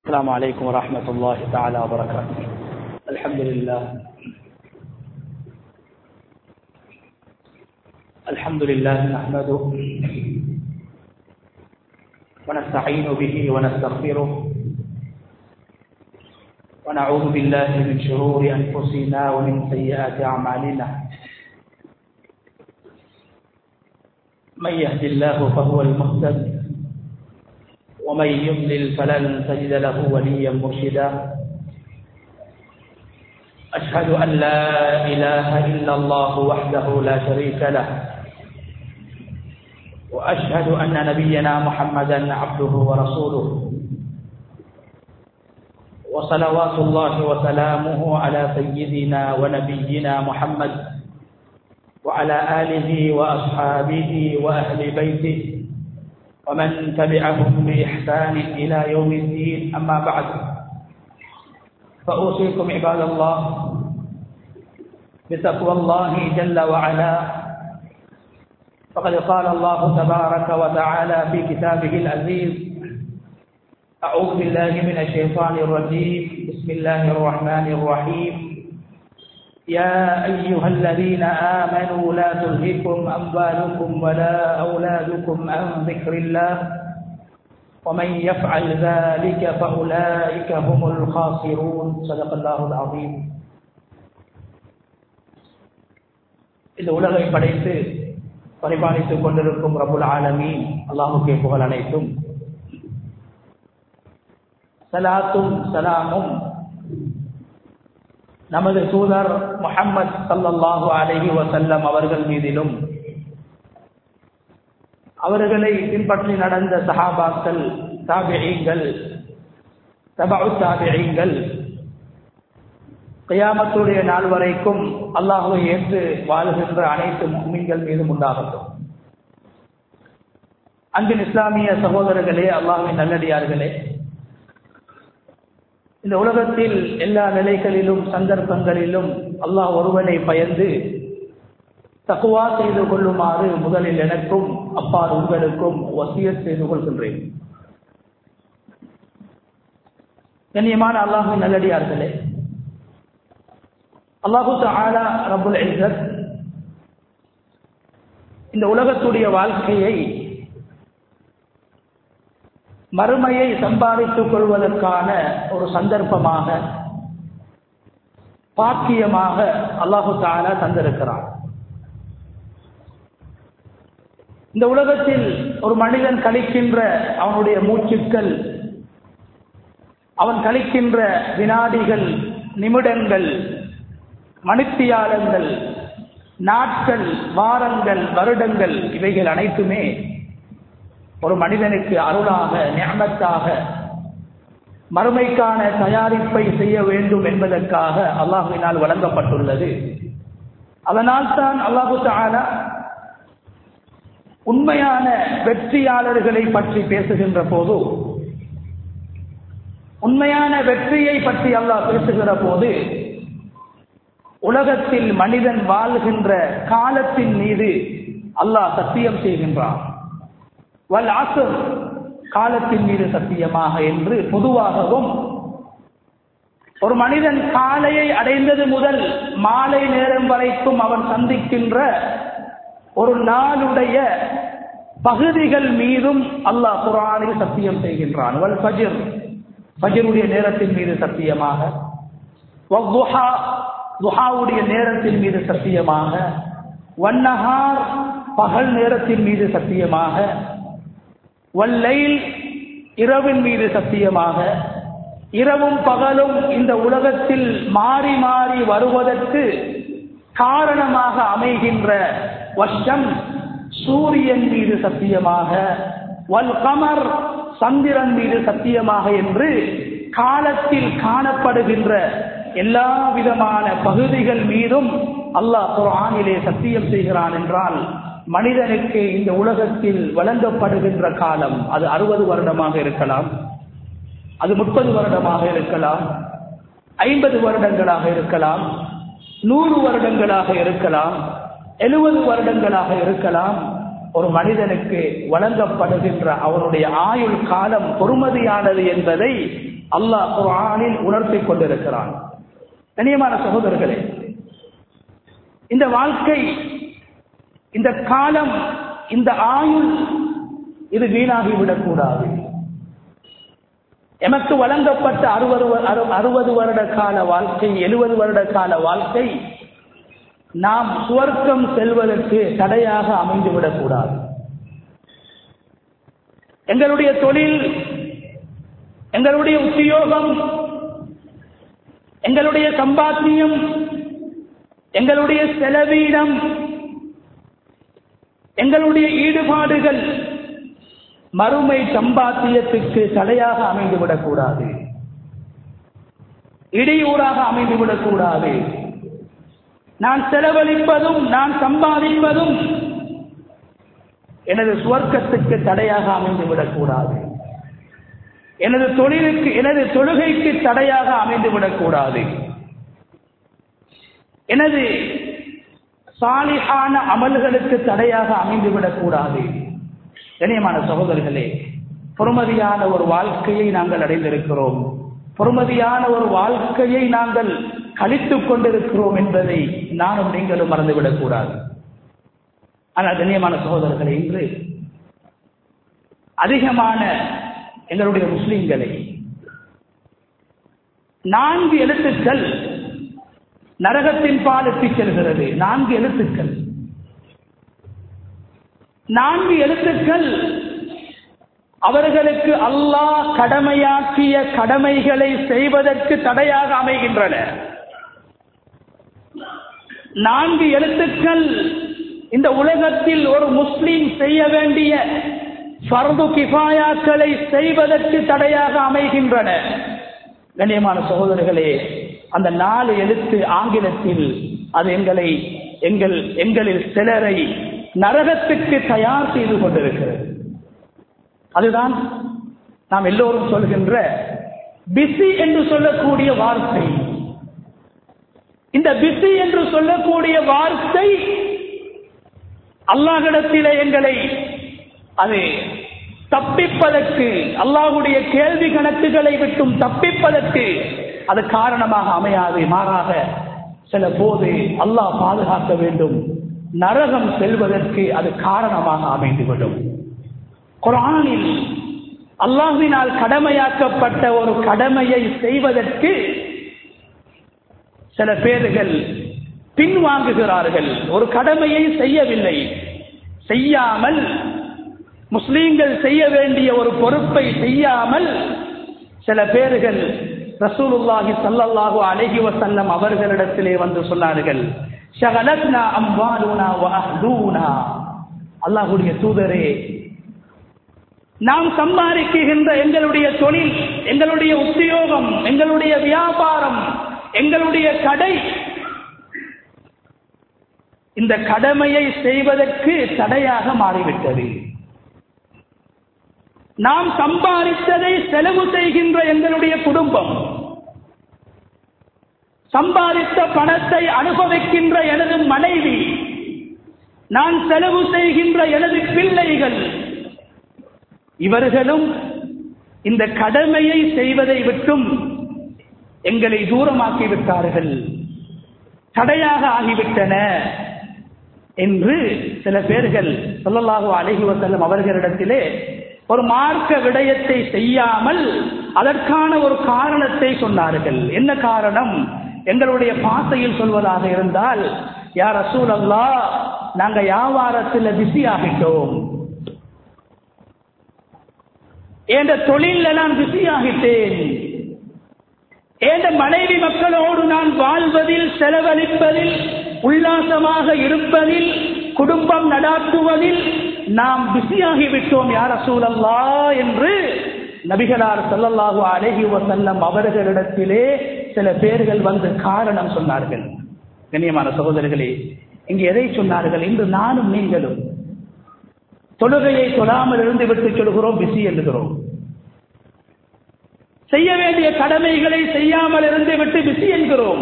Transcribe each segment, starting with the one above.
السلام عليكم ورحمة الله تعالى وبركاته الحمد لله الحمد لله نحمده ونستعين به ونستغفره ونعوذ بالله من شرور أنفسنا ومن سيئات أعمالنا من يهد الله فهو المهتد ومن يضلل فلن تجد له وليا مرشدا أشهد أن لا إله إلا الله وحده لا شريك له وأشهد أن نبينا محمدا عبده ورسوله وصلوات الله وسلامه على سيدنا ونبينا محمد وعلى آله وأصحابه وأهل بيته ومن تبعهم بإحسان إلى يوم الدين أما بعد فأوصيكم عباد الله بتقوى الله جل وعلا فقد قال الله تبارك وتعالى في كتابه العزيز أعوذ بالله من الشيطان الرجيم بسم الله الرحمن الرحيم يا أيها الذين آمنوا لا تلهكم أموالكم ولا أولادكم عن ذكر الله ومن يفعل ذلك فأولئك هم الخاسرون صدق الله العظيم இந்த உலகை படைத்து பரிபாலித்துக் கொண்டிருக்கும் ரபுல் ஆலமீன் அல்லாஹுக்கே புகழ் அனைத்தும் சலாத்தும் சலாமும் நமது தூதர் முஹம்மது சல்லல்லாஹு அலஹி வசல்லம் அவர்கள் மீதிலும் அவர்களை பின்பற்றி நடந்த சஹாபாக்கள் தாபியங்கள் தபு தாபியங்கள் கியாமத்துடைய நாள் வரைக்கும் அல்லாஹுவை ஏற்று வாழ்கின்ற அனைத்து மீன்கள் மீதும் உண்டாகட்டும் அன்பின் இஸ்லாமிய சகோதரர்களே அல்லாஹுவின் நல்லடியார்களே இந்த உலகத்தில் எல்லா நிலைகளிலும் சந்தர்ப்பங்களிலும் அல்லாஹ் ஒருவனை பயந்து தக்குவா செய்து கொள்ளுமாறு முதலில் எனக்கும் அப்பால் உங்களுக்கும் வசியத் செய்து கொள்கின்றேன் கண்ணியமான அல்லாஹின் நல்லடியார்களே அல்லாஹு ஆலா ரபுல் இசத் இந்த உலகத்துடைய வாழ்க்கையை மறுமையை சம்பாதித்துக் கொள்வதற்கான ஒரு சந்தர்ப்பமாக பாக்கியமாக அல்லாஹு தாலா தந்திருக்கிறான் இந்த உலகத்தில் ஒரு மனிதன் கழிக்கின்ற அவனுடைய மூச்சுக்கள் அவன் கழிக்கின்ற வினாடிகள் நிமிடங்கள் மணித்தியாலங்கள் நாட்கள் வாரங்கள் வருடங்கள் இவைகள் அனைத்துமே ஒரு மனிதனுக்கு அருளாக ஞானத்தாக மறுமைக்கான தயாரிப்பை செய்ய வேண்டும் என்பதற்காக அல்லாஹுவினால் வழங்கப்பட்டுள்ளது அதனால் தான் அல்லாஹு தாலா உண்மையான வெற்றியாளர்களை பற்றி பேசுகின்ற போது உண்மையான வெற்றியை பற்றி அல்லாஹ் பேசுகிற போது உலகத்தில் மனிதன் வாழ்கின்ற காலத்தின் மீது அல்லாஹ் சத்தியம் செய்கின்றான் வல் ஆசர் காலத்தின் மீது சத்தியமாக என்று பொதுவாகவும் ஒரு மனிதன் காலையை அடைந்தது முதல் மாலை நேரம் வரைக்கும் அவன் சந்திக்கின்ற ஒரு நாளுடைய பகுதிகள் மீதும் அல்லாஹ் குரானில் சத்தியம் செய்கின்றான் வல் ஃபஜிர் ஃபஜருடைய நேரத்தின் மீது சத்தியமாக துஹாவுடைய நேரத்தின் மீது சத்தியமாக வன்னஹார் பகல் நேரத்தின் மீது சத்தியமாக வல்லைல் இரவின் மீது சத்தியமாக இரவும் பகலும் இந்த உலகத்தில் மாறி மாறி வருவதற்கு காரணமாக அமைகின்ற வருஷம் சூரியன் மீது சத்தியமாக வல் கமர் சந்திரன் மீது சத்தியமாக என்று காலத்தில் காணப்படுகின்ற எல்லா விதமான பகுதிகள் மீதும் அல்லாஹ் குரானிலே சத்தியம் செய்கிறான் என்றால் மனிதனுக்கு இந்த உலகத்தில் வழங்கப்படுகின்ற காலம் அது அறுபது வருடமாக இருக்கலாம் அது முப்பது வருடமாக இருக்கலாம் ஐம்பது வருடங்களாக இருக்கலாம் நூறு வருடங்களாக இருக்கலாம் எழுபது வருடங்களாக இருக்கலாம் ஒரு மனிதனுக்கு வழங்கப்படுகின்ற அவருடைய ஆயுள் காலம் பொறுமதியானது என்பதை அல்லாஹ் குர்ஆனில் உணர்த்திக் கொண்டிருக்கிறான் கண்ணியமான சகோதரர்களே இந்த வாழ்க்கை இந்த காலம் இந்த ஆயுள் இது வீணாகி விடக்கூடாது எமக்கு வழங்கப்பட்ட அறுபது அறுபது வருட கால வாழ்க்கை எழுபது வருட கால வாழ்க்கை நாம் சுவர்க்கம் செல்வதற்கு தடையாக அமைந்துவிடக்கூடாது எங்களுடைய தொழில் எங்களுடைய உத்தியோகம் எங்களுடைய சம்பாத்தியம் எங்களுடைய செலவீனம் எங்களுடைய ஈடுபாடுகள் மறுமை சம்பாத்தியத்துக்கு தடையாக அமைந்துவிடக்கூடாது இடையூறாக அமைந்துவிடக்கூடாது நான் செலவழிப்பதும் நான் சம்பாதிப்பதும் எனது சுவர்க்கத்துக்கு தடையாக அமைந்துவிடக்கூடாது எனது தொழிலுக்கு எனது தொழுகைக்கு தடையாக அமைந்துவிடக்கூடாது எனது சாலிகான அமல்களுக்கு தடையாக அமைந்துவிடக்கூடாது கண்ணியமான சகோதரர்களே பொறுமதியான ஒரு வாழ்க்கையை நாங்கள் அடைந்திருக்கிறோம் பொறுமதியான ஒரு வாழ்க்கையை நாங்கள் கழித்துக் கொண்டிருக்கிறோம் என்பதை நானும் நீங்களும் மறந்துவிடக் கூடாது ஆனால் கண்ணியமான சகோதரர்களே இன்று அதிகமான எங்களுடைய முஸ்லிம்களை நான்கு எழுத்துக்கள் நரகத்தின் பால் எட்டிச் செல்கிறது நான்கு எழுத்துக்கள் நான்கு எழுத்துக்கள் அவர்களுக்கு அல்லாஹ் கடமையாக்கிய கடமைகளை செய்வதற்கு தடையாக அமைகின்றன நான்கு எழுத்துக்கள் இந்த உலகத்தில் ஒரு முஸ்லீம் செய்ய வேண்டிய ஃபர்து கிஃபாயாக்களை செய்வதற்கு தடையாக அமைகின்றன கண்ணியமான சகோதரர்களே அந்த நாலு எழுத்து ஆங்கிலத்தில் அது எங்களை எங்கள் எங்களில் சிலரை நரகத்துக்கு தயார் செய்து கொண்டிருக்கிறது அதுதான் நாம் எல்லோரும் சொல்கின்ற பிசி என்று சொல்லக்கூடிய வார்த்தை இந்த பிசி என்று சொல்லக்கூடிய வார்த்தை அல்லாஹிடத்திலே எங்களை அது தப்பிப்பதற்கு அல்லாஹுடைய கேள்வி கணக்குகளை விட்டும் தப்பிப்பதற்கு அது காரணமாக அமையாது மாறாக சில போது அல்லாஹ் பாதுகாக்க வேண்டும் நரகம் செல்வதற்கு அது காரணமாக அமைந்துவிடும் குரானில் அல்லாஹினால் கடமையாக்கப்பட்ட ஒரு கடமையை செய்வதற்கு சில பேர்கள் பின்வாங்குகிறார்கள் ஒரு கடமையை செய்யவில்லை செய்யாமல் முஸ்லீம்கள் செய்ய வேண்டிய ஒரு பொறுப்பை செய்யாமல் சில பேர்கள் ரசூலுல்லாஹி சல்லல்லாஹு அலைஹி வஸல்லம் அவர்களிடத்திலே வந்து சொன்னார்கள் ஷகலத்னா அம்வாலுனா வ அஹ்லூனா அல்லாஹ்வுடைய தூதரே நாம் சம்பாதிக்குகின்ற எங்களுடைய தொழில் எங்களுடைய உத்தியோகம் எங்களுடைய வியாபாரம் எங்களுடைய கடை இந்த கடமையை செய்வதற்கு தடையாக மாறிவிட்டது நாம் சம்பாதித்ததை செலவு செய்கின்ற எங்களுடைய குடும்பம் சம்பாதித்த பணத்தை அனுபவிக்கின்ற எனது மனைவி நான் செலவு செய்கின்ற எனது பிள்ளைகள் இவர்களும் இந்த கடமையை செய்வதை விட்டும் எங்களை தூரமாக்கி விட்டார்கள் தடையாக ஆகிவிட்டன என்று சில பேர்கள் சொல்லலாக அழகி வசல்லம் அவர்களிடத்திலே ஒரு மார்க்க விடயத்தை செய்யாமல் அதற்கான ஒரு காரணத்தை சொன்னார்கள் என்ன காரணம் எங்களுடைய பாசையில் சொல்வதாக இருந்தால் யார் ரசூல் அல்லா நாங்க வியாபாரத்தில் பிஸி ஆகிட்டோம் என்ற தொழில நான் பிஸி ஆகிட்டேன் என்ற மனைவி மக்களோடு நான் வாழ்வதில் செலவழிப்பதில் உல்லாசமாக இருப்பதில் குடும்பம் நடாத்துவதில் நாம் பிஸியாகிவிட்டோம் யார் சூழல்லா என்று நபிகளார் சொல்லல்லாஹு அழகி வசல்லம் அவர்களிடத்திலே சில பேர்கள் வந்து காரணம் சொன்னார்கள் கண்ணியமான சகோதரர்களே இங்கு எதை சொன்னார்கள் இன்று நானும் நீங்களும் தொழுகையை தொழாமல் இருந்து விட்டு சொல்கிறோம் பிஸி எழுதுகிறோம் செய்ய வேண்டிய கடமைகளை செய்யாமல் இருந்து விட்டு பிஸி என்கிறோம்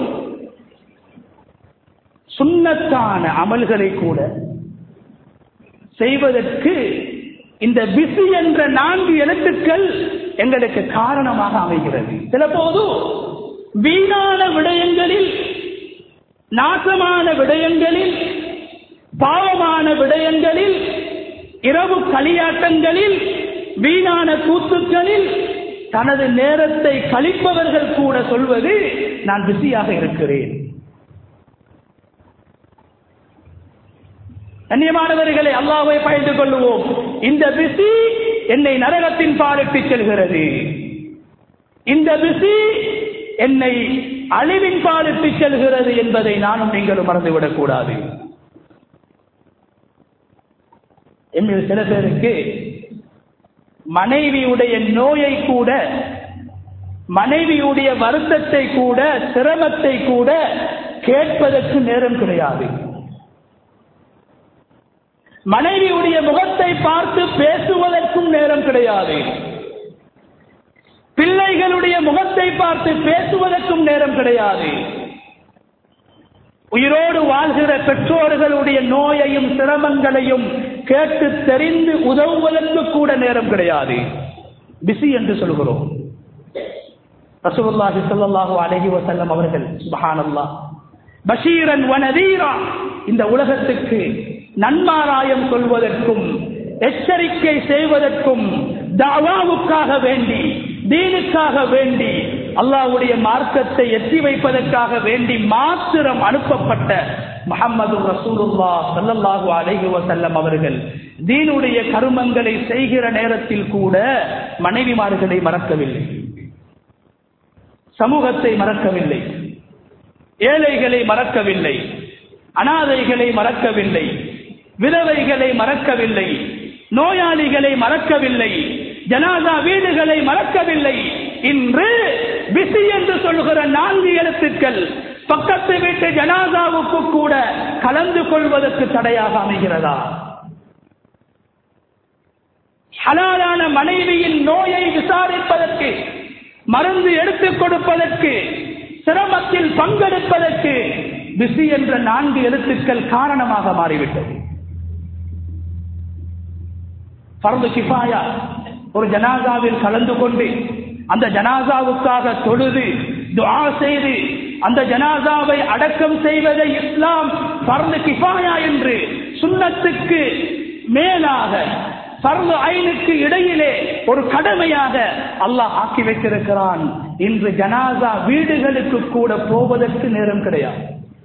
சுண்ணத்தான அமல்களை கூட செய்வதற்கு இந்த பிசி என்ற நான்கு எழுத்துக்கள் எங்களுக்கு காரணமாக அமைகிறது சில போது வீணான விடயங்களில் நாசமான விடயங்களில் பாவமான விடயங்களில் இரவு களியாட்டங்களில் வீணான கூத்துக்களில் தனது நேரத்தை கழிப்பவர்கள் கூட சொல்வது நான் பிஸியாக இருக்கிறேன் கண்ணியமானவர்களை அல்லாவை பயந்து கொள்ளுவோம் இந்த பிசி என்னை நரகத்தின் பாலுக்கு செல்கிறது இந்த பிசி என்னை அழிவின் பாலுக்கு செல்கிறது என்பதை நானும் நீங்களும் மறந்துவிடக் கூடாது எம்மில் சில பேருக்கு மனைவியுடைய நோயை கூட மனைவியுடைய வருத்தத்தை கூட சிரமத்தை கூட கேட்பதற்கு நேரம் கிடையாது மனைவியுடைய முகத்தை பார்த்து பேசுவதற்கும் நேரம் கிடையாது பிள்ளைகளுடைய முகத்தை பார்த்து பேசுவதற்கும் நேரம் கிடையாது உயிரோடு வாழ்கிற பெற்றோர்களுடைய நோயையும் சிரமங்களையும் கேட்டு தெரிந்து உதவுவதற்கு கூட நேரம் கிடையாது பிஸி என்று சொல்கிறோம் ரசூலுல்லாஹி ஸல்லல்லாஹு அலைஹி வஸல்லம் அவர்கள் சுப்ஹானல்லாஹ் பஷீரன் வனதீரா இந்த உலகத்துக்கு நன்மாராயம் சொல்வதற்கும் எச்சரிக்கை செய்வதற்கும் தாவாவுக்காக வேண்டி தீனுக்காக வேண்டி அல்லாஹ்வுடைய மார்க்கத்தை எத்தி வைப்பதற்காக வேண்டி மாத்திரம் அனுப்பப்பட்ட முஹம்மது ரசூலுல்லா ஸல்லல்லாஹு அலைஹி வஸல்லம் அவர்கள் தீனுடைய கருமங்களை செய்கிற நேரத்தில் கூட மனைவிமார்களை மறக்கவில்லை சமூகத்தை மறக்கவில்லை ஏழைகளை மறக்கவில்லை அனாதைகளை மறக்கவில்லை விதவைகளை மறக்கவில்லை நோயாளிகளை மறக்கவில்லை ஜனாதா வீடுகளை மறக்கவில்லை இன்று பிசி என்று சொல்கிற நான்கு எழுத்துக்கள் பக்கத்து வீட்டு ஜனாதாவுக்கு கூட கலந்து கொள்வதற்கு தடையாக அமைகிறதா ஹலாலான மனைவியின் நோயை விசாரிப்பதற்கு மருந்து எடுத்துக் கொடுப்பதற்கு சிரமத்தில் பங்கெடுப்பதற்கு பிசி என்ற நான்கு எழுத்துக்கள் காரணமாக மாறிவிட்டது பரந்து கிஃபாயா ஒரு ஜனாசாவில் கலந்து கொண்டு அந்த ஜனாசாவுக்காக தொழுது துஆ செய்து அந்த ஜனாசாவை அடக்கம் செய்வதை இஸ்லாம் பரந்து கிஃபாயா என்று சுண்ணத்துக்கு மேலாக பரந்து ஐனுக்கு இடையிலே ஒரு கடமையாக அல்லாஹ் ஆக்கி வைத்திருக்கிறான் இன்று ஜனாசா வீடுகளுக்கு கூட போவதற்கு நேரம் கிடையாது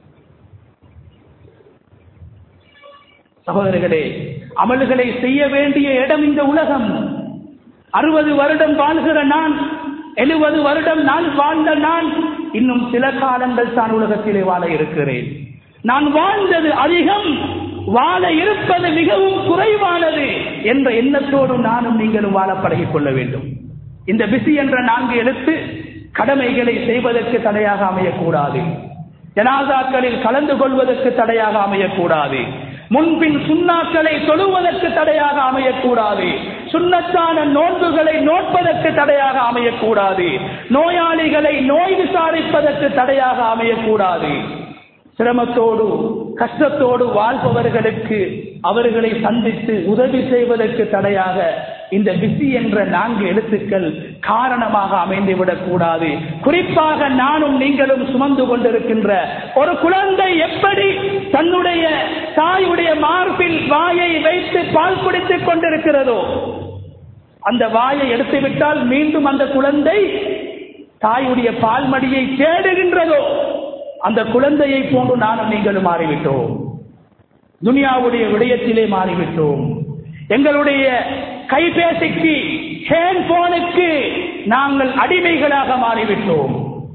சகோதரர்களே அமல்களை செய்ய வேண்டிய இடம் இந்த உலகம் அறுபது வருடம் வாழ்கிற நான் எழுபது வருடம் நான் வாழ்ந்த நான் இன்னும் சில காலங்கள் தான் உலகத்திலே வாழ இருக்கிறேன் நான் வாழ்ந்தது அதிகம் வாழ இருப்பது மிகவும் குறைவானது என்ற எண்ணத்தோடு நானும் நீங்களும் வாழ பழகிக் கொள்ள வேண்டும் இந்த பிசி என்ற நான்கு எழுத்து கடமைகளை செய்வதற்கு தடையாக அமையக்கூடாது ஜனாதாக்களில் கலந்து கொள்வதற்கு தடையாக அமையக்கூடாது முன்பின் சுண்ணாக்களை தொழுவதற்கு தடையாக அமையக்கூடாது சுண்ணத்தான நோன்புகளை நோட்பதற்கு தடையாக அமையக்கூடாது நோயாளிகளை நோய் விசாரிப்பதற்கு தடையாக அமையக்கூடாது சிரமத்தோடு கஷ்டத்தோடு வாழ்பவர்களுக்கு அவர்களை சந்தித்து உதவி செய்வதற்கு தடையாக இந்த பிசி என்ற நான்கு எழுத்துக்கள் காரணமாக அமைந்துவிடக் கூடாது குறிப்பாக நானும் நீங்களும் சுமந்து கொண்டிருக்கின்ற ஒரு குழந்தை எப்படி தன்னுடைய தாயுடைய மார்பில் வாயை வைத்து பால் குடித்துக் கொண்டிருக்கிறதோ அந்த வாயை எடுத்துவிட்டால் மீண்டும் அந்த குழந்தை தாயுடைய பால்மடியை தேடுகின்றதோ அந்த போன்றதை போன்று நானும் நீங்களும் மாறிவிட்டோம் துனியாவுடைய விடயத்திலே மாறிவிட்டோம் எங்களுடைய கைபேசிக்கு ஹேண்ட்போனுக்கு நாங்கள் அடிமைகளாக மாறிவிட்டோம்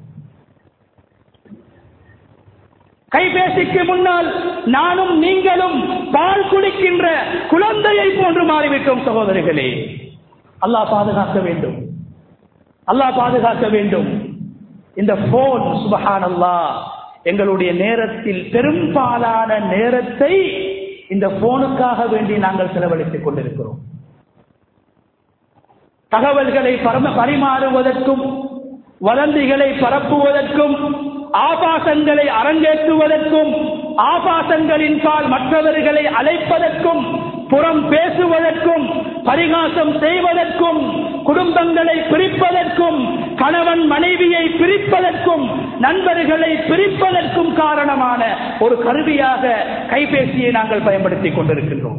கைபேசிக்கு முன்னால் நானும் நீங்களும் பால் குடிக்கின்ற குழந்தையை போன்று மாறிவிட்டோம் சகோதரிகளே அல்லாஹ் பாதுகாக்க வேண்டும் அல்லாஹ் பாதுகாக்க வேண்டும் இந்த போன் சுபஹான் அல்லாஹ் எங்களுடைய நேரத்தில் பெரும்பாலான நேரத்தை இந்த போனுக்காக வேண்டி நாங்கள் செலவழித்துக் கொண்டிருக்கிறோம் தகவல்களை பரம பரிமாறுவதற்கும் வதந்திகளை பரப்புவதற்கும் ஆபாசங்களை அரங்கேற்றுவதற்கும் ஆபாசங்களின் பால் மற்றவர்களை அழைப்பதற்கும் புறம் பேசுவதற்கும் பரிகாசம் செய்வதற்கும் குடும்பங்களை பிரிப்பதற்கும் கணவன் மனைவியை பிரிப்பதற்கும் நண்பர்களை பிரிப்பதற்கும் காரணமான ஒரு கருவியாக கைபேசியை நாங்கள் பயன்படுத்திக் கொண்டிருக்கின்றோம்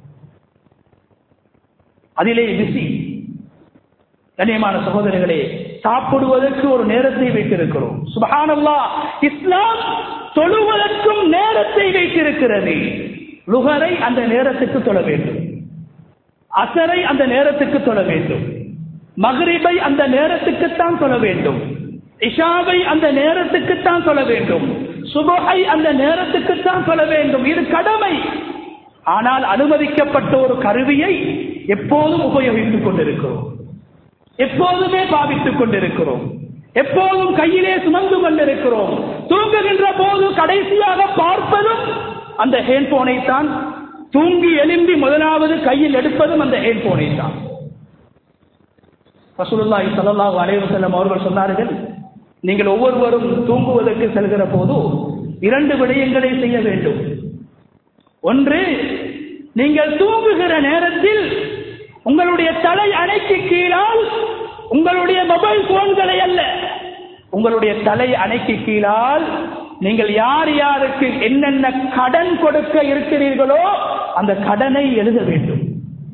அதிலே பிசி கண்ணியமான சகோதரர்களே சாப்பிடுவதற்கு ஒரு நேரத்தை வைத்திருக்கிறோம் சுபஹானல்லா இஸ்லாம் தொழுவதற்கும் நேரத்தை வைத்திருக்கிறது லுகரை அந்த நேரத்துக்கு தொழ வேண்டும் அசரை அந்த நேரத்துக்கு தொழ வேண்டும் மகரிபை அந்த நேரத்துக்குத்தான் தொழ வேண்டும் இஷாவை அந்த நேரத்துக்குத்தான் சொல்ல வேண்டும் சுபஹை அந்த நேரத்துக்குத்தான் சொல்ல வேண்டும் இது கடமை ஆனால் அனுமதிக்கப்பட்ட ஒரு கருவியை எப்போதும் உபயோகித்துக் கொண்டிருக்கிறோம் எப்போதுமே பாவித்துக் கொண்டிருக்கிறோம் எப்போதும் கையிலே சுமந்து கொண்டிருக்கிறோம் தூங்குகின்ற போது கடைசியாக பார்ப்பதும் அந்த ஹேண்ட்போனை தான் தூங்கி எழும்பி முதலாவது கையில் எடுப்பதும் அந்த ஹேண்ட்போனை தான் ரசூலுல்லாஹி ஸல்லல்லாஹு அலைஹி வஸல்லம் அவர்கள் சொன்னார்கள் நீங்கள் ஒவ்வொருவரும் தூங்குவதற்கு செல்கிற போது இரண்டு விடயங்களை செய்ய வேண்டும் ஒன்று நீங்கள் தூங்குகிற நேரத்தில் உங்களுடைய தலை அணைக்கு கீழால் உங்களுடைய மொபைல் போன்களை அல்ல உங்களுடைய தலை அணைக்கு கீழால் நீங்கள் யார் யாருக்கு என்னென்ன கடன் கொடுக்க இருக்கிறீர்களோ அந்த கடனை எழுத வேண்டும்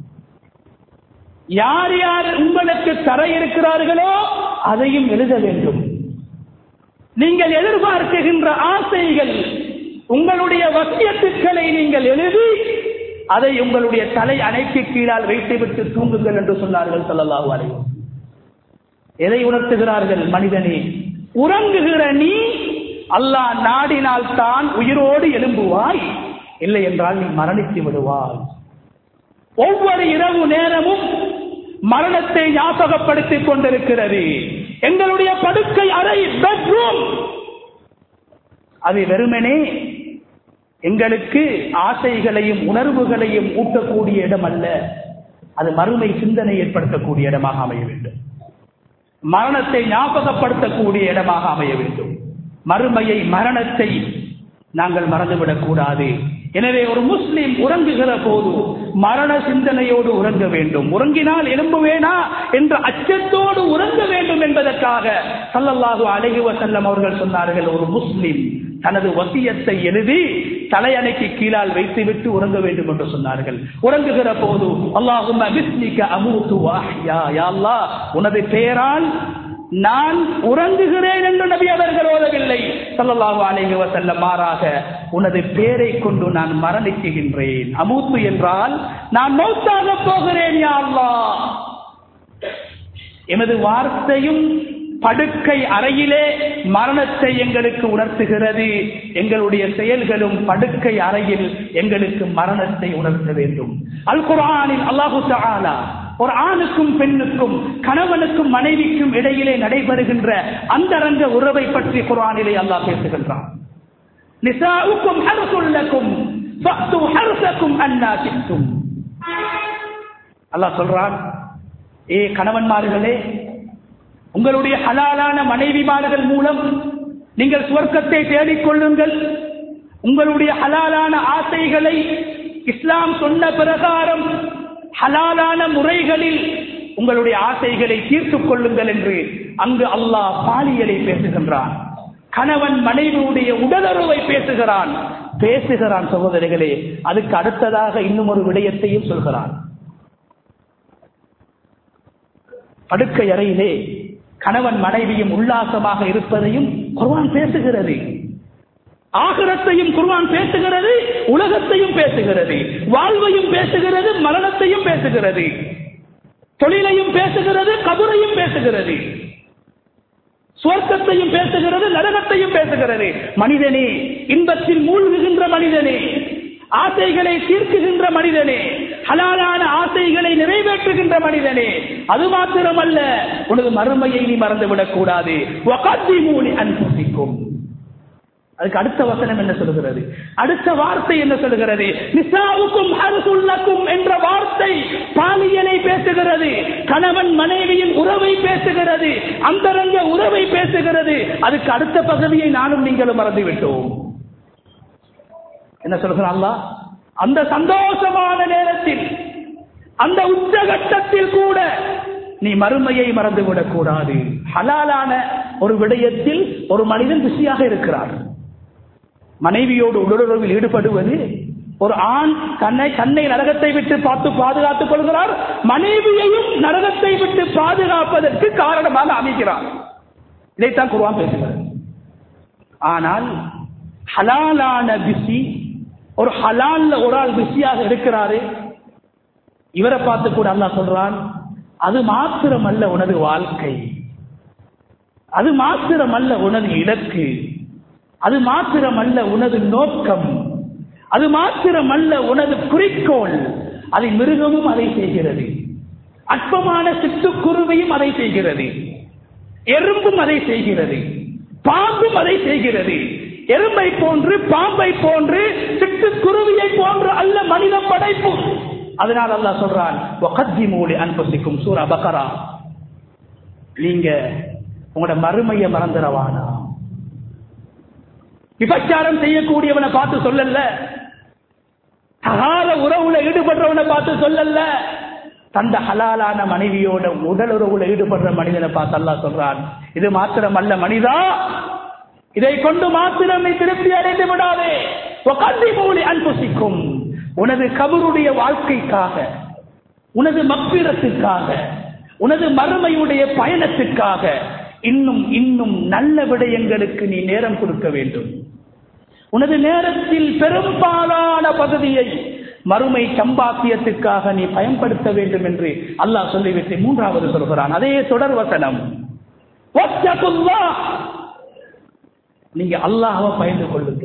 யார் யார் உங்களுக்கு தர இருக்கிறார்களோ அதையும் எழுத வேண்டும் நீங்கள் எதிர்பார்க்குகின்ற ஆசைகள் உங்களுடைய வசியத்துக்களை நீங்கள் எழுதி அதை உங்களுடைய தலை அணைக்கு கீழால் வைத்துவிட்டு தூங்குங்கள் என்று சொன்னார்கள் சொல்லலாஹு அலையும் எதை உணர்த்துகிறார்கள் மனிதனே உறங்குகிற நீ அல்லாஹ் நாடினால் தான் உயிரோடு எழும்புவாய் இல்லை என்றால் நீ மரணித்து விடுவாய் ஒவ்வொரு இரவு நேரமும் மரணத்தை ஞாபகப்படுத்திக் கொண்டிருக்கிறது எங்களுடைய படுக்கை அறை பெட்ரூம் அது வெறுமனே எங்களுக்கு ஆசைகளையும் உணர்வுகளையும் ஊட்டக்கூடிய இடம் அல்ல அது மறுமை சிந்தனை ஏற்படுத்தக்கூடிய இடமாக அமைய வேண்டும் மரணத்தை ஞாபகப்படுத்தக்கூடிய இடமாக அமைய வேண்டும் மறுமையை மரணத்தை நாங்கள் மறந்துவிடக் கூடாது எனவே ஒரு முஸ்லிம் உறங்குகிற போது மரண சிந்தனையோடு உறங்க வேண்டும் உறங்கினால் எழும்புவேனா என்ற அச்சத்தோடு உறங்க வேண்டும் என்பதற்காக சல்லல்லாஹு அலைஹி வஸல்லம் அவர்கள் சொன்னார்கள் ஒரு முஸ்லிம் தனது வசியத்தை எழுதி தலையணைக்கு கீழால் வைத்துவிட்டு உறங்க வேண்டும் என்று சொன்னார்கள் உறங்குகிற போது அல்லாஹும் அமூத்து வாஹ்யா யா அல்லாஹ் உனது பெயரால் நான் உறங்குகிறேன் என்று நபி அவர்கள் ஓதவில்லை சல்லல்லாஹு அலைஹி வஸல்லம் மாறாக உனது பேரை கொண்டு நான் மரணிக்குகின்றேன் அமூத்து என்றால் நான் மௌத்தாக போகிறேன் யா அல்லாஹ் எமது வார்த்தையும் படுக்கை அறையிலே மரணத்தை எங்களுக்கு உணர்த்துகிறது எங்களுடைய செயல்களும் படுக்கை அறையில் எங்களுக்கு மரணத்தை உணர்த்த வேண்டும் அல் குரானில் அல்லாஹு தஆலா ஒரு ஆணுக்கும் பெண்ணுக்கும் கணவனுக்கும் மனைவிக்கும் இடையிலே நடைபெறுகின்ற அந்தரங்க உறவை பற்றி குரானிலே அல்லாஹ் பேசுகின்றான் நிசாவுக்கும் ஹர்சுல்லக்கும் ஃபஅத்து ஹர்சக்கும் அன்னா சித்தும் அல்லாஹ் சொல்றான் ஏ கணவன்மார்களே உங்களுடைய ஹலாலான மனைவிமார்கள் மூலம் நீங்கள் சுவர்க்கத்தை தேடிக்கொள்ளுங்கள் உங்களுடைய ஹலாலான ஆசைகளை இஸ்லாம் சொன்ன பிரகாரம் ஹலாலான முறைகளில் உங்களுடைய ஆசைகளை தீர்த்துக் கொள்ளுங்கள் என்று அங்கு அல்லாஹ் பாலியலை பேசுகின்றான் கணவன் மனைவியுடைய உடலுறவை பேசுகிறான் பேசுகிறான் சகோதரிகளே அதுக்கு அடுத்ததாக இன்னும் ஒரு விடயத்தையும் சொல்கிறான் படுக்கை அறையிலே கணவன் மனைவியும் உல்லாசமாக இருப்பதையும் குர்வான் பேசுகிறது ஆகரத்தையும் குர்வான் பேசுகிறது உலகத்தையும் பேசுகிறது வாழ்வையும் பேசுகிறது மரணத்தையும் பேசுகிறது தொழிலையும் பேசுகிறது கபரையும் பேசுகிறது சுவர்க்கத்தையும் பேசுகிறது நரகத்தையும் பேசுகிறது மனிதனே இன்பத்தில் மூழ்குகின்ற மனிதனே ஆசைகளை தீர்க்குகின்ற மனிதனே ஹலாலான ஆசைகளை நிறைவேற்றுகின்ற மனிதனே அது மாத்திரமல்ல உனது மறுமையை நீ மறந்துவிடக் கூடாது அன்புசிக்கும் அதுக்கு அடுத்த வசனம் என்ன சொல்கிறது அடுத்த வார்த்தை என்ன சொல்கிறது நிசாவுக்கும் அரசுள்ளக்கும் என்ற வார்த்தை பாலியலை பேசுகிறது கணவன் மனைவியின் உறவை பேசுகிறது அந்தரங்க உறவை பேசுகிறது அதுக்கு அடுத்த பகுதியை நானும் நீங்களும் மறந்துவிட்டோம் என்ன சொல்கிறான் அல்லா அந்த சந்தோஷமான நேரத்தில் அந்த உச்சகட்டத்தில் கூட நீ மறுமையை மறந்துவிடக் கூடாது ஹலாலான ஒரு விடயத்தில் ஒரு மனிதன் பிஸியாக இருக்கிறார் மனைவியோடு உடலுறவில் ஈடுபடுவது ஒரு ஆண் தன்னை தன்னை நரகத்தை விட்டு பார்த்து பாதுகாத்துக் கொள்கிறார் மனைவியையும் நரகத்தை விட்டு பாதுகாப்பதற்கு காரணமாக அமைக்கிறார் இதைத்தான் குருவான் பேசுகிறது ஆனால் ஹலாலான பிஸி ஒரு ஹலால்ல ஒரு ஆள் பிஸியாக இருக்கிறாரு இவரை பார்த்து கூட அல்லாஹ் சொல்றான் அது மாத்திரமல்ல உனது வாழ்க்கை அது மாத்திரமல்ல உனது இலக்கு அது மாத்திரமல்ல உனது நோக்கம் அது மாத்திரமல்ல உனது குறிக்கோள் அதை மிருகமும் அதை செய்கிறது அற்பமான சிட்டுக்குருவியும் அதை செய்கிறது எறும்பும் அதை செய்கிறது பாம்பும் அதை செய்கிறது எறும்பை போன்று பாம்பை போன்று சிட்டுக்குருவியை போன்று அல்ல மனித படைப்பு அதனால் அல்லாஹ் சொல்றான் மூலி அன்பசிக்கும் சூரா பக்கரா நீங்க உங்களோட மறுமையை மறந்துடவானா விபச்சாரம் செய்யக்கூடியவனை பார்த்து சொல்லல தகாத உறவுல ஈடுபடுறவனை பார்த்து சொல்லல தந்த ஹலாலான மனைவியோட உடல் உறவுல ஈடுபடுற மனிதனை பார்த்து அல்லா சொல்றான் இது மாத்திரம் அல்ல மனிதா இதை கொண்டு மாத்திரம் நீ திருப்தி அடைந்து விடாதே மூலி அன்புசிக்கும் உனது கபருடைய வாழ்க்கைக்காக உனது மப்பிரத்துக்காக உனது மறுமையுடைய பயணத்துக்காக இன்னும் இன்னும் நல்ல விடயங்களுக்கு நீ நேரம் கொடுக்க வேண்டும் உனது நேரத்தில் பெரும்பாலான பகுதியை மறுமை சம்பாத்தியத்துக்காக நீ பயன்படுத்த வேண்டும் என்று அல்லாஹ் சொல்லிவிட்டு மூன்றாவது சொல்கிறான் அதே தொடர் வசனம் நீங்க அல்லாஹவை பயந்து கொள்ளுங்க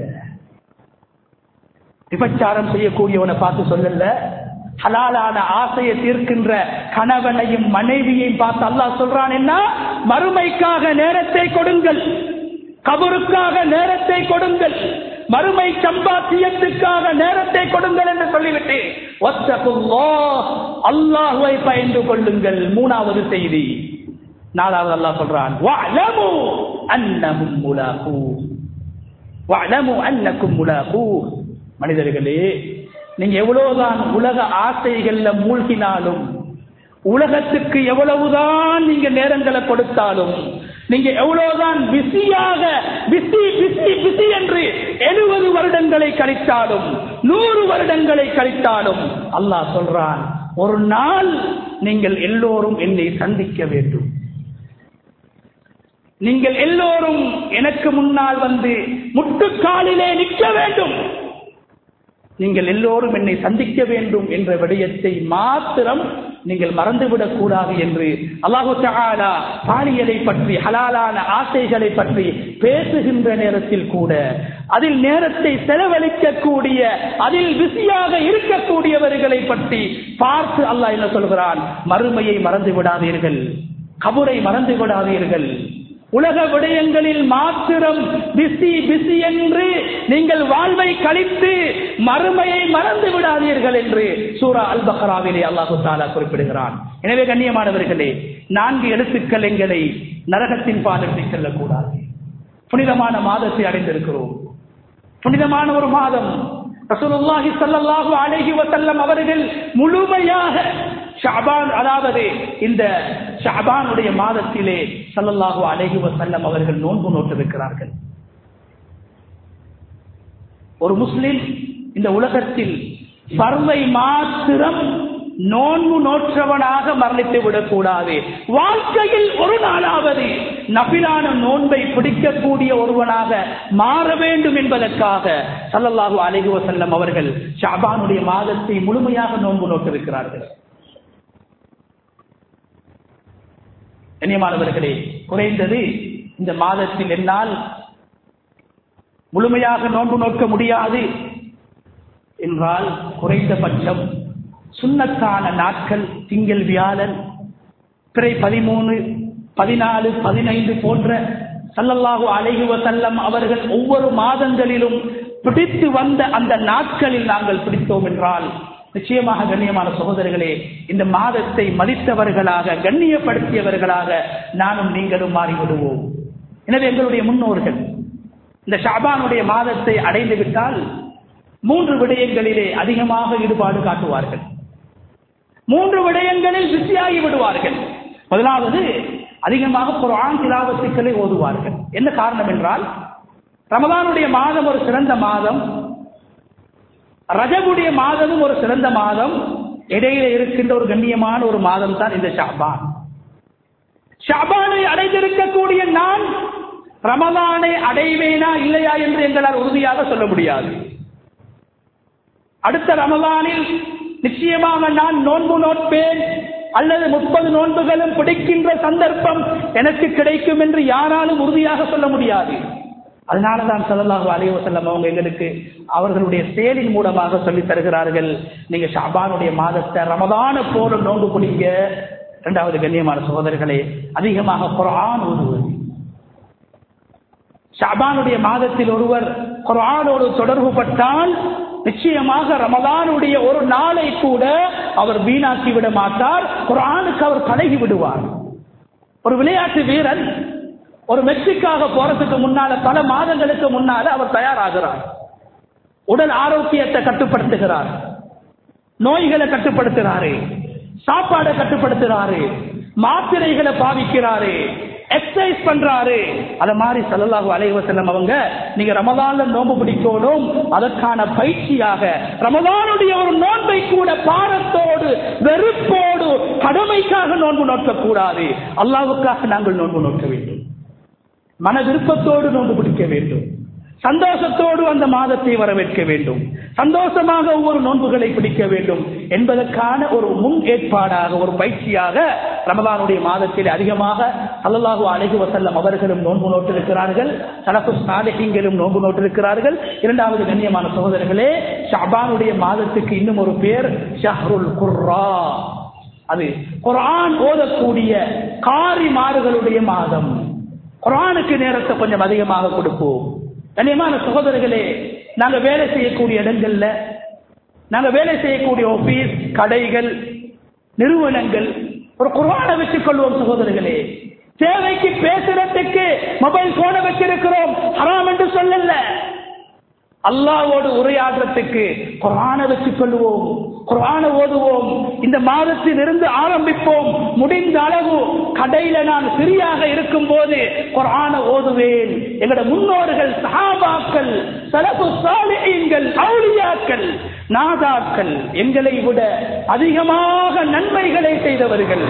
விபச்சாரம் செய்யக்கூடியவனை பார்த்து சொல்லல ஹலாலான ஆசையை தீர்க்கின்ற கணவனையும் மனைவியையும் பார்த்து அல்லாஹ் சொல்றான் என்ன மறுமைக்காக நேரத்தை கொடுங்கள் கபருக்காக நேரத்தை கொடுங்கள் மறுமை சம்பாத்தியத்துக்காக நேரத்தை கொடுங்கள் என்று சொல்லிவிட்டு அல்லாஹுவை பயந்து கொள்ளுங்கள் மூணாவது செய்தி நாலாவது அல்லாஹ் சொல்றான் அன்னமும் முலாகூ வலமு அன்னக்கும் முலாகூ மனிதர்களே நீங்க எவ்வளவுதான் உலக ஆசைகள்ல மூழ்கினாலும் உலகத்துக்கு எவ்வளவுதான் நீங்க நேரங்களை கொடுத்தாலும் நீங்க எவ்வளவுதான் பிஸியாக பிஸி பிஸி பிஸி என்று எழுபது வருடங்களை கழித்தாலும் நூறு வருடங்களை கழித்தாலும் அல்லாஹ் சொல்றான் ஒரு நாள் நீங்கள் எல்லோரும் என்னை சந்திக்க வேண்டும் நீங்கள் எல்லோரும் எனக்கு முன்னால் வந்து முட்டுக்காலிலே நிற்க வேண்டும் நீங்கள் எல்லோரும் என்னை சந்திக்க வேண்டும் என்ற விடயத்தை மாத்திரம் நீங்கள் மறந்துவிடக் கூடாது என்று அல்லாஹு தஆலா பாலியலை பற்றி ஹலாலான ஆசைகளை பற்றி பேசுகின்ற நேரத்தில் கூட அதில் நேரத்தை செலவழிக்கக்கூடிய அதில் பிஸியாக இருக்கக்கூடியவர்களை பற்றி பார்த்து அல்லாஹ் என்ன சொல்கிறான் மறுமையை மறந்து விடாதீர்கள் கபுரை மறந்து விடாதீர்கள் உலக விடயங்களில் மாத்திரம் பிசி பிசி என்று நீங்கள் வாழ்வை கழித்து மறுமையை மறந்து விடாதீர்கள் என்று சூரா அல் பஹராவிலே அல்லாஹு தாலா குறிப்பிடுகிறான் எனவே கண்ணியமானவர்களே நான்கு எழுத்துக்கள் எங்களை நரகத்தின் பாதத்தை செல்லக்கூடாது புனிதமான மாதத்தை அடைந்திருக்கிறோம் புனிதமான ஒரு மாதம் ரசூலுல்லாஹி ஸல்லல்லாஹு அலைஹி வஸல்லம் அவர்கள் முழுமையாக ஷஅபான் அதாவது இந்த ஷஅபானுடைய மாதத்திலே ஸல்லல்லாஹு அலைஹி வஸல்லம் அவர்கள் நோன்பு நோட்டிருக்கிறார்கள் ஒரு முஸ்லிம் இந்த உலகத்தில் பர்வை மாத்திரம் நோன்பு நோற்றவனாக மரணித்து விடக்கூடாது வாழ்க்கையில் ஒரு நாளாவது நபிலான நோன்பை பிடிக்கக்கூடிய ஒருவனாக மாற வேண்டும் என்பதற்காக சல்லல்லாஹு அலைஹி வஸல்லம் அவர்கள் ஷாபானுடைய மாதத்தை முழுமையாக நோன்பு நோட்டிருக்கிறார்கள் கண்ணியமானவர்களே குறைந்தது இந்த மாதத்தில் என்னால் முழுமையாக நோன்பு நோக்க முடியாது என்றால் குறைந்தபட்சம் சுண்ணத்தான நாட்கள் திங்கள் வியாழன் பிறை பதிமூணு பதினாலு பதினைந்து போன்ற சல்லல்லாஹு அலைஹி வசல்லம் அவர்கள் ஒவ்வொரு மாதங்களிலும் பிடித்து வந்த அந்த நாட்களில் நாங்கள் பிடித்தோம் என்றால் நிச்சயமாக கண்ணியமான சகோதரர்களே இந்த மாதத்தை மதித்தவர்களாக கண்ணியப்படுத்தியவர்களாக நானும் நீங்களும் மாறிவிடுவோம் எனவே எங்களுடைய முன்னோர்கள் இந்த ஷாபானுடைய மாதத்தை அடைந்து விட்டால் மூன்று விடயங்களிலே அதிகமாக ஈடுபாடு காட்டுவார்கள் மூன்று விடயங்களில் பிஸியாகி விடுவார்கள் முதலாவது அதிகமாக குர்ஆன் திலாவத்துக்களை ஓதுவார்கள் என்ன காரணம் என்றால் ரமதானுடைய மாதம் ஒரு சிறந்த மாதம் ரஜபுடைய மாதமும் ஒரு சிறந்த மாதம் இடையில இருக்கின்ற ஒரு கண்ணியமான ஒரு மாதம் தான் இந்த ஷாபான் ஷாபானை அடைந்திருக்கக்கூடிய நான் ரமதானை அடைவேனா இல்லையா என்று எங்களால் உறுதியாக சொல்ல முடியாது அடுத்த ரமதானில் நிச்சயமாக நான் நோன்பு நோட்பேன் அல்லது முப்பது நோன்புகளும் பிடிக்கின்ற சந்தர்ப்பம் எனக்கு கிடைக்கும் என்று யாராலும் உறுதியாக சொல்ல முடியாது அதனாலதான் சல்லல்லாஹு அலைஹி வஸல்லம் அவங்க எங்களுக்கு அவர்களுடைய செயலின் மூலமாக சொல்லி தருகிறார்கள் நீங்க ஷாபானுடைய மாதத்தை ரமதான போல நோன்பு பிடிங்க இரண்டாவது கண்ணியமான சகோதரர்களே அதிகமாக குர்ஆன் ஓதுவது ஷாபானுடைய மாதத்தில் ஒருவர் குர்ஆனோடு தொடர்பு பட்டால் நிச்சயமாக ரமதானுடைய ஒரு நாளை கூட அவர் வீணாக்கி விட மாட்டார் குர்ஆனுக்கு அவர் பழகி விடுவார் ஒரு விளையாட்டு வீரன் ஒரு மெக்சிக்காக போறதுக்கு முன்னால பல மாதங்களுக்கு முன்னால அவர் தயாராகிறார் உடல் ஆரோக்கியத்தை கட்டுப்படுத்துகிறார் நோய்களை கட்டுப்படுத்துறாரு சாப்பாடை கட்டுப்படுத்துறாரு மாத்திரைகளை பாவிக்கிறாரு எக்ஸசைஸ் பண்றாரு அத மாதிரி சல்லல்லாஹு அலைஹி வஸல்லம் அவங்க நீங்க ரமதான்ல நோன்பு பிடிக்கணும் அதற்கான பயிற்சியாக ரமதானுடைய ஒரு நோன்பை கூட பாரத்தோடு வெறுப்போடு கடமைக்காக நோன்பு நோக்க கூடாது அல்லாவுக்காக நாங்கள் நோன்பு நோக்க வேண்டும் மன விருப்பத்தோடு நோன்பு பிடிக்க வேண்டும் சந்தோஷத்தோடு அந்த மாதத்தை வரவேற்க வேண்டும் சந்தோஷமாக ஒவ்வொரு நோன்புகளை பிடிக்க வேண்டும் என்பதற்கான ஒரு முன் ஏற்பாடாக ஒரு பயிற்சியாக ரமதானுடைய மாதத்தில் அதிகமாக அல்லாஹு அழகு வசல்லம் அவர்களும் நோன்பு நோட்டிருக்கிறார்கள் சலப்பு சாலிஹிங்களும் நோன்பு நோட்டிருக்கிறார்கள் இரண்டாவது கண்ணியமான சகோதரர்களே ஷாபானுடைய மாதத்துக்கு இன்னும் ஒரு பேர் ஷஹ்ருல் குர்ரா அது குர்ஆன் ஓதக்கூடிய காரிமார்களுடைய மாதம் குரானுக்கு நேரத்தை கொஞ்சம் அதிகமாக கொடுப்போம் கண்ணியமான சகோதரர்களே நாங்க வேலை செய்யக்கூடிய இடங்கள்ல நாங்க வேலை செய்யக்கூடிய ஆபீஸ் கடைகள் நிறுவனங்கள் ஒரு குரானை வச்சுக் கொள்வோம் சகோதரர்களே தேவைக்கு பேசுறதுக்கு மொபைல் போனை வச்சிருக்கிறோம் ஹராம் என்று சொல்லல அல்லாவோடு உரையாடுறதுக்கு குரான வச்சுக் கொள்வோம் குரான ஓதுவோம் இந்த மாதத்தில் இருந்து ஆரம்பிப்போம் முடிந்த அளவு கடையில நான் சிறியாக இருக்கும் போது குரான ஓதுவேன் எங்களோட முன்னோர்கள் சஹாபாக்கள் சலபு சாலிகள் அவுளியாக்கள் நாதாக்கள் எங்களை விட அதிகமாக நன்மைகளை செய்தவர்கள்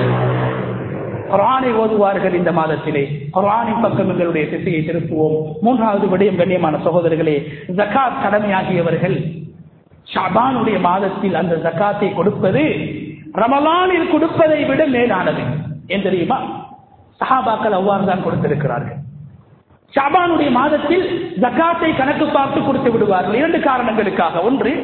குரானை ஓதுவார்கள் இந்த மாதத்திலே குரானின் பக்கம் எங்களுடைய திசையை திருப்புவோம் மூன்றாவது விடயம் கண்ணியமான சகோதரர்களே ஜக்காத் கடமையாகியவர்கள் ஷாபானுடைய மாதத்தில் அந்த ஜக்காத்தை கொடுப்பது ரமலானில் கொடுப்பதை விட மேலானது ஏன் தெரியுமா சஹாபாக்கள் அவ்வாறு தான் கொடுத்திருக்கிறார்கள் ஷாபானுடைய மாதத்தில் ஜக்காத்தை கணக்கு பார்த்து கொடுத்து விடுவார்கள் இரண்டு காரணங்களுக்காக ஒன்று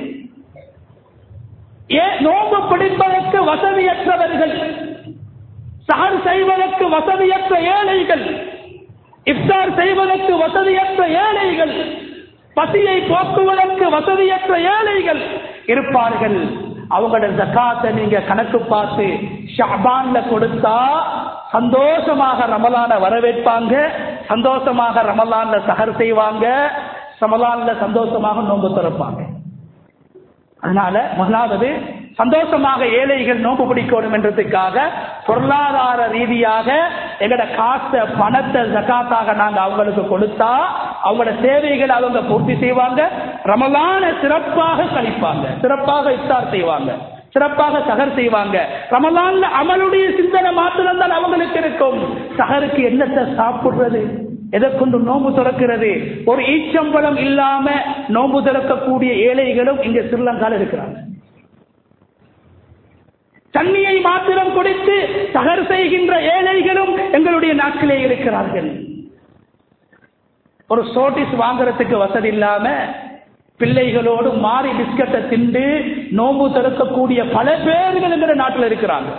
ஏன் நோன்பு பிடிப்பதற்கு வசதியற்றவர்கள் சஹர் செய்வதற்கு வசதியற்ற ஏழைகள் இஃப்தார் செய்வதற்கு வசதியற்ற ஏழைகள் பசியை போக்குவதற்கு வசதியற்ற ஏழைகள் இருப்பார்கள் அவங்களோட ஜக்காத்தை நீங்க கணக்கு பார்த்து ஷாபான்ல கொடுத்தா சந்தோஷமாக ரமலான வரவேற்பாங்க சந்தோஷமாக ரமலான்ல சஹர் செய்வாங்க ரமலான்ல சந்தோஷமாக நோன்பு திறப்பாங்க அதனால முதலாவது சந்தோஷமாக ஏழைகள் நோம்பு பிடிக்கணும் என்றதுக்காக பொருளாதார ரீதியாக எங்கட காசை பணத்தை ஜக்காத்தாக நாங்க அவங்களுக்கு கொடுத்தா அவங்களோட தேவைகளை அவங்க பூர்த்தி செய்வாங்க ரமலான சிறப்பாக கழிப்பாங்க சிறப்பாக இஃப்தார் செய்வாங்க சிறப்பாக சகர் செய்வாங்க ரமலான்ல அமலுடைய சிந்தனை மாத்திரம் தான் அவங்களுக்கு இருக்கும் சகருக்கு என்னத்தை சாப்பிடுறது எதை கொண்டு நோம்பு திறக்கிறது ஒரு ஈச்சம்பழம் இல்லாம நோம்பு திறக்கக்கூடிய ஏழைகளும் இங்க ஸ்ரீலங்கால இருக்கிறாங்க தண்ணியை மாத்திரம் குடித்து தகர் செய்கின்ற ஏழைகளும் எங்களுடைய நாட்டிலே இருக்கிறார்கள் ஒரு சோட்டிஸ் வாங்குறதுக்கு வசதி இல்லாம பிள்ளைகளோடு மாறி பிஸ்கட்டை திண்டு நோம்பு திறக்கக்கூடிய பல பேர்கள் என்கிற நாட்டில் இருக்கிறாங்க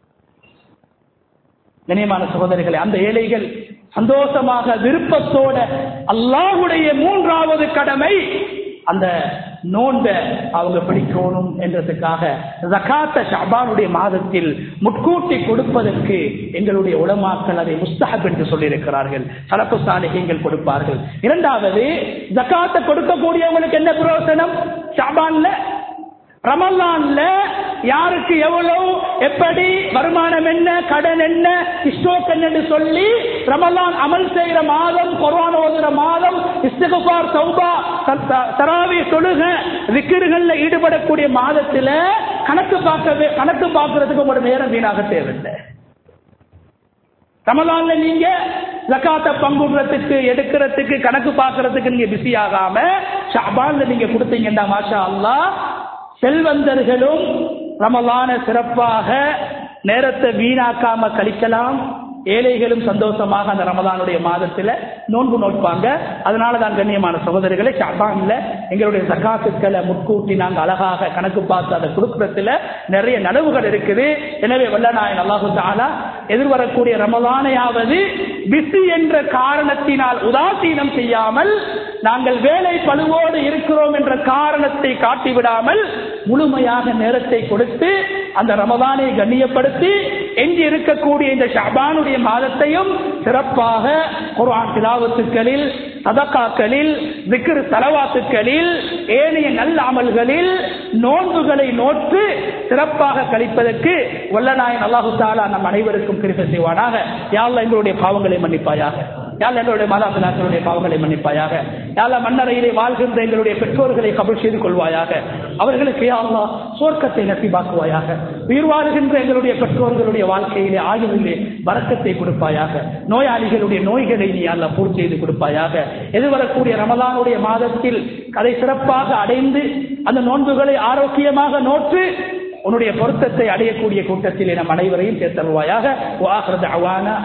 கண்ணியமான சகோதரிகளை அந்த ஏழைகள் சந்தோஷமாக விருப்பத்தோட அல்லாஹுடைய மூன்றாவது கடமை அந்த நோன்ப அவங்க பிடிக்கணும் என்றதுக்காக ஜகாத்த ஷாபானுடைய மாதத்தில் முட்கூட்டி கொடுப்பதற்கு எங்களுடைய உலமாக்கள் அதை முஸ்தஹப் என்று சொல்லியிருக்கிறார்கள் சலப்பு சாலிகைகள் கொடுப்பார்கள் இரண்டாவது ஜக்காத்தை கொடுக்கக்கூடியவங்களுக்கு என்ன பிரயோசனம் ஷாபான்ல ரமலான்ல யாருக்கு எவ்வளவு எப்படி வருமானம் என்ன கடன் என்ன இஷ்டோக் என்று சொல்லி ரமலான் அமல் செய்யற மாதம் குர்ஆன் ஓதுற மாதம் இஸ்திகுபார் சௌபா தராவி தொழுக விக்கிர்கள்ல ஈடுபடக்கூடிய மாதத்துல கணக்கு பார்க்கவே கணக்கு பார்க்கறதுக்கு ஒரு நேரம் வீணாக தேவையில்லை ரமலான்ல நீங்க ஜக்காத்த பங்குடுறதுக்கு எடுக்கிறதுக்கு கணக்கு பார்க்கறதுக்கு நீங்க பிஸி ஆகாம ஷாபான்ல நீங்க கொடுத்தீங்கன்னா மாஷா அல்லாஹ் செல்வந்தர்களும் ரமலான சிறப்பாக நேரத்தை வீணாக்காம கழிக்கலாம் ஏழைகளும் சந்தோஷமாக அந்த ரமதானுடைய மாதத்துல நோன்பு நோட்பாங்க அதனால தான் கண்ணியமான சகோதரிகளை ஷாபான்ல எங்களுடைய சக்காத்துக்களை முட்கூட்டி நாங்க அழகாக கணக்கு பார்த்து அதை கொடுக்கறதுல நிறைய நனவுகள் இருக்குது எனவே வல்லநாயன் அல்லாஹு தாலா எதிர்வரக்கூடிய ரமதானையாவது பிஸி என்ற காரணத்தினால் உதாசீனம் செய்யாமல் நாங்கள் வேலை பழுவோடு இருக்கிறோம் என்ற காரணத்தை காட்டிவிடாமல் முழுமையாக நேரத்தை கொடுத்து அந்த ரமதானை கண்ணியப்படுத்தி எஞ்சி இருக்கக்கூடிய இந்த ஷாபானுடைய மாதத்தையும் சிறப்பாக குர்ஆன் திலாவத்துக்களில் சதக்காக்களில் விக்கிரு தலவாத்துக்களில் ஏனைய நல்ல அமல்களில் நோன்புகளை நோற்று சிறப்பாக கழிப்பதற்கு வல்லநாயன் அல்லாஹு தாலா நம் அனைவருக்கும் கிருபை செய்வானாக யாழ்ல எங்களுடைய பாவங்களை மன்னிப்பாயாக யாழ் எங்களுடைய மாதாபிதாக்களுடைய பாவங்களை மன்னிப்பாயாக யாழ மன்னரையிலே வாழ்கின்ற எங்களுடைய பெற்றோர்களை கபல் செய்து கொள்வாயாக அவர்களுக்கு யாழ்லா சோர்க்கத்தை நசிபாக்குவாயாக உயிர் வாழ்கின்ற எங்களுடைய பெற்றோர்களுடைய வாழ்க்கையிலே ஆயுளிலே வரக்கத்தை கொடுப்பாயாக நோயாளிகளுடைய நோய்களை நீ அல்ல பூர்த்தி செய்து கொடுப்பாயாக எதிர்வரக்கூடிய ரமலானுடைய மாதத்தில் அதை சிறப்பாக அடைந்து அந்த நோன்புகளை ஆரோக்கியமாக நோற்று உன்னுடைய பொருத்தத்தை அடையக்கூடிய கூட்டத்தில் நம் அனைவரையும் சேர்த்தருவாயாக